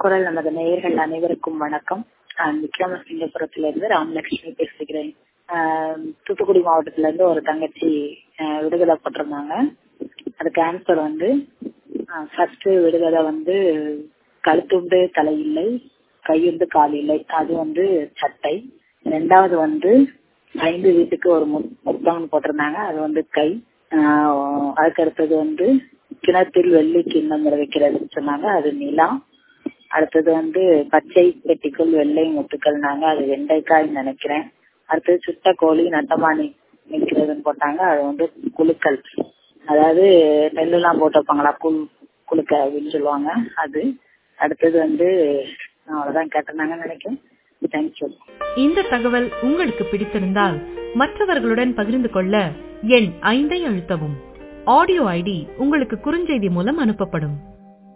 குரல் நமது நேயர்கள் அனைவருக்கும் வணக்கம் நான் விக்ரமசிங்கபுரத்துல இருந்து ராமலட்சுமி பேசுகிறேன் ஆஹ் தூத்துக்குடி மாவட்டத்துல இருந்து ஒரு தங்கச்சி ஆஹ் விடுதலை போட்டிருந்தாங்க அதுக்கு ஆன்சர் வந்து ஃபர்ஸ்ட் விடுதலை வந்து கழுத்துண்டு தலை இல்லை கையுண்டு கால் இல்லை அது வந்து சட்டை ரெண்டாவது வந்து ஐந்து வீட்டுக்கு ஒரு முத்தம் போட்டிருந்தாங்க அது வந்து கை ஆஹ் அதுக்கு அடுத்தது வந்து கிணத்தில் வெள்ளி கிண்ணம் வைக்கிறதுன்னு சொன்னாங்க அது நிலா அடுத்தது வந்து பச்சை பெட்டிக்குள் வெள்ளை முத்துக்கள்னாங்க அது வெண்டைக்காய் நினைக்கிறேன் அடுத்தது சுட்ட கோழி நட்டமானி நிற்கிறதுன்னு போட்டாங்க அது வந்து குழுக்கள் அதாவது நெல்லுலாம் போட்டு வைப்பாங்களா குள் குழுக்க அப்படின்னு சொல்லுவாங்க அது அடுத்தது வந்து அவ்வளவுதான் கேட்டிருந்தாங்கன்னு நினைக்கிறேன் தேங்க்யூ இந்த தகவல் உங்களுக்கு பிடித்திருந்தால் மற்றவர்களுடன் பகிர்ந்து கொள்ள எண் ஐந்தை அழுத்தவும் ஆடியோ ஐடி உங்களுக்கு குறுஞ்செய்தி மூலம் அனுப்பப்படும்